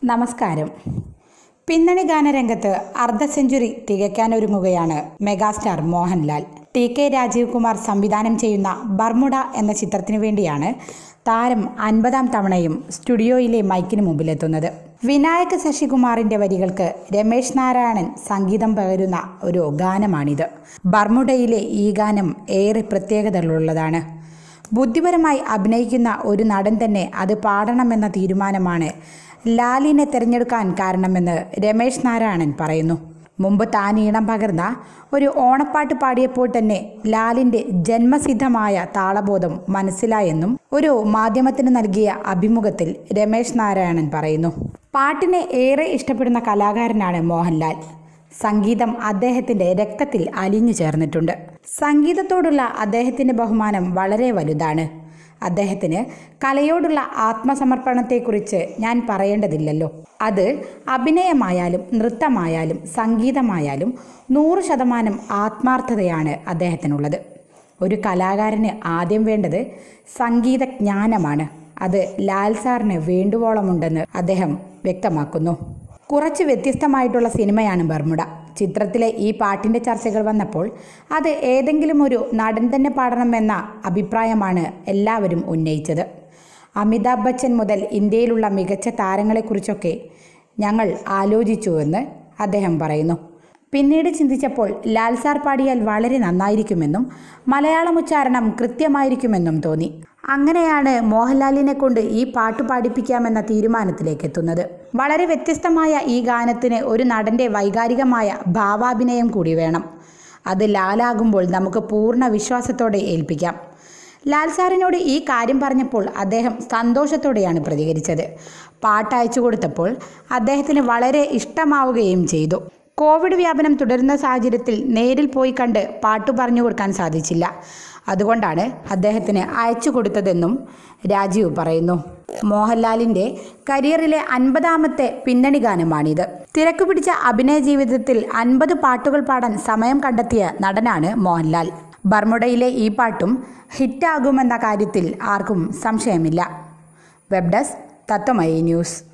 നമസ്കാരം പിന്നണി ഗാനരംഗത്ത് അർദ്ധ സെഞ്ചുറി തികയ്ക്കാനൊരുങ്ങുകയാണ് megastar Mohanlal T K Rajeev Kumar സംവിധാനം ചെയ്യുന്ന ബർമുഡ എന്ന ചിത്രത്തിനു വേണ്ടിയാണ് താരം അൻപതാം തവണയും സ്റ്റുഡിയോയിലെ മൈക്കിന് മുമ്പിലെത്തുന്നത് വിനായക് ശശികുമാറിന്റെ വരികൾക്ക് രമേശ് നാരായണൻ സംഗീതം പകരുന്ന ഒരു ഗാനമാണിത് ബർമുഡയിലെ ഈ ഗാനം ഏറെ പ്രത്യേകതകളുള്ളതാണ് ബുദ്ധിപരമായി അഭിനയിക്കുന്ന ഒരു നടൻ തന്നെ അത് പാടണമെന്ന തീരുമാനമാണ് ലാലിനെ തിരഞ്ഞെടുക്കാൻ കാരണമെന്ന് രമേശ് നാരായണൻ പറയുന്നു മുമ്പ് താൻ ഈണം പകർന്ന ഒരു ഓണപ്പാട്ട് പാടിയപ്പോൾ തന്നെ ലാലിൻ്റെ ജന്മസിദ്ധമായ താളബോധം മനസ്സിലായെന്നും ഒരു മാധ്യമത്തിന് നൽകിയ അഭിമുഖത്തിൽ രമേശ് നാരായണൻ പറയുന്നു പാട്ടിനെ ഏറെ ഇഷ്ടപ്പെടുന്ന കലാകാരനാണ് മോഹൻലാൽ സംഗീതം അദ്ദേഹത്തിന്റെ രക്തത്തിൽ അലിഞ്ഞു ചേർന്നിട്ടുണ്ട് സംഗീതത്തോടുള്ള അദ്ദേഹത്തിന്റെ ബഹുമാനം വളരെ വലുതാണ് അദ്ദേഹത്തിന് കലയോടുള്ള ആത്മസമർപ്പണത്തെക്കുറിച്ച് ഞാൻ പറയേണ്ടതില്ലല്ലോ അത് അഭിനയമായാലും നൃത്തമായാലും സംഗീതമായാലും നൂറ് ശതമാനം ആത്മാർത്ഥതയാണ് അദ്ദേഹത്തിനുള്ളത് ഒരു കലാകാരന് ആദ്യം വേണ്ടത് സംഗീതജ്ഞാനമാണ് അത് ലാൽ സാറിന് വേണ്ടുവോളമുണ്ടെന്ന് അദ്ദേഹം വ്യക്തമാക്കുന്നു കുറച്ച് വ്യത്യസ്തമായിട്ടുള്ള സിനിമയാണ് ബർമുഡ ചിത്രത്തിലെ ഈ പാട്ടിൻ്റെ ചർച്ചകൾ വന്നപ്പോൾ അത് ഏതെങ്കിലും ഒരു നടൻ തന്നെ പാടണമെന്ന അഭിപ്രായമാണ് എല്ലാവരും ഉന്നയിച്ചത് അമിതാഭ് ബച്ചൻ മുതൽ ഇന്ത്യയിലുള്ള മികച്ച താരങ്ങളെക്കുറിച്ചൊക്കെ ഞങ്ങൾ ആലോചിച്ചുവെന്ന് അദ്ദേഹം പറയുന്നു പിന്നീട് ചിന്തിച്ചപ്പോൾ ലാൽ സാർ പാടിയാൽ വളരെ നന്നായിരിക്കുമെന്നും മലയാളം ഉച്ചാരണം കൃത്യമായിരിക്കുമെന്നും തോന്നി അങ്ങനെയാണ് മോഹൻലാലിനെ കൊണ്ട് ഈ പാട്ട് പാടിപ്പിക്കാമെന്ന തീരുമാനത്തിലേക്ക് എത്തുന്നത് വളരെ വ്യത്യസ്തമായ ഈ ഗാനത്തിന് ഒരു നടന്റെ വൈകാരികമായ ഭാവാഭിനയം കൂടി വേണം അത് ലാലാകുമ്പോൾ നമുക്ക് പൂർണ്ണ വിശ്വാസത്തോടെ ഏൽപ്പിക്കാം ലാൽ സാറിനോട് ഈ കാര്യം പറഞ്ഞപ്പോൾ അദ്ദേഹം സന്തോഷത്തോടെയാണ് പ്രതികരിച്ചത് പാട്ട് അയച്ചു കൊടുത്തപ്പോൾ അദ്ദേഹത്തിന് വളരെ ഇഷ്ടമാവുകയും ചെയ്തു കോവിഡ് വ്യാപനം തുടരുന്ന സാഹചര്യത്തിൽ നേരിൽ പോയി കണ്ട് പാട്ടു പറഞ്ഞു കൊടുക്കാൻ സാധിച്ചില്ല അതുകൊണ്ടാണ് അദ്ദേഹത്തിന് അയച്ചു കൊടുത്തതെന്നും രാജീവ് പറയുന്നു മോഹൻലാലിൻ്റെ കരിയറിലെ അൻപതാമത്തെ പിന്നണി ഗാനമാണിത് തിരക്കു പിടിച്ച അഭിനയ ജീവിതത്തിൽ അൻപത് പാട്ടുകൾ പാടാൻ സമയം കണ്ടെത്തിയ നടനാണ് മോഹൻലാൽ ബർമുഡയിലെ ഈ പാട്ടും ഹിറ്റാകുമെന്ന കാര്യത്തിൽ ആർക്കും സംശയമില്ല വെബ് ഡെസ്ക് തത്വമയി ന്യൂസ്